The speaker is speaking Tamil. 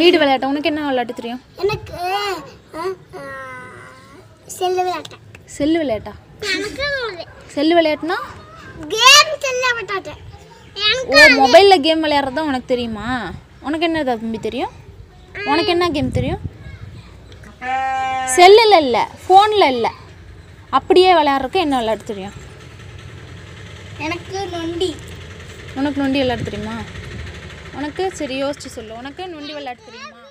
வீடு விளையாட்டு உனக்கு என்ன விளையாட்டு தெரியும் எனக்கு செல்லு விளையாட்டேன் செல்லு விளையாட்டா எனக்கு செல்லு விளையாட்டுனா கேம் செல்ல விளையாட்டேன் ஓ மொபைலில் கேம் விளையாடுறது தான் உனக்கு தெரியுமா உனக்கு என்ன தம்பி தெரியும் உனக்கு என்ன கேம் தெரியும் செல்லில் இல்லை ஃபோனில் இல்லை அப்படியே விளையாடுறதுக்கு என்ன விளையாட்டு தெரியும் எனக்கு நொண்டி உனக்கு நொண்டி விளையாட தெரியுமா உனக்கு சரி யோசிச்சு சொல்லு உனக்கு நொண்டி விளையாட தெரியுமா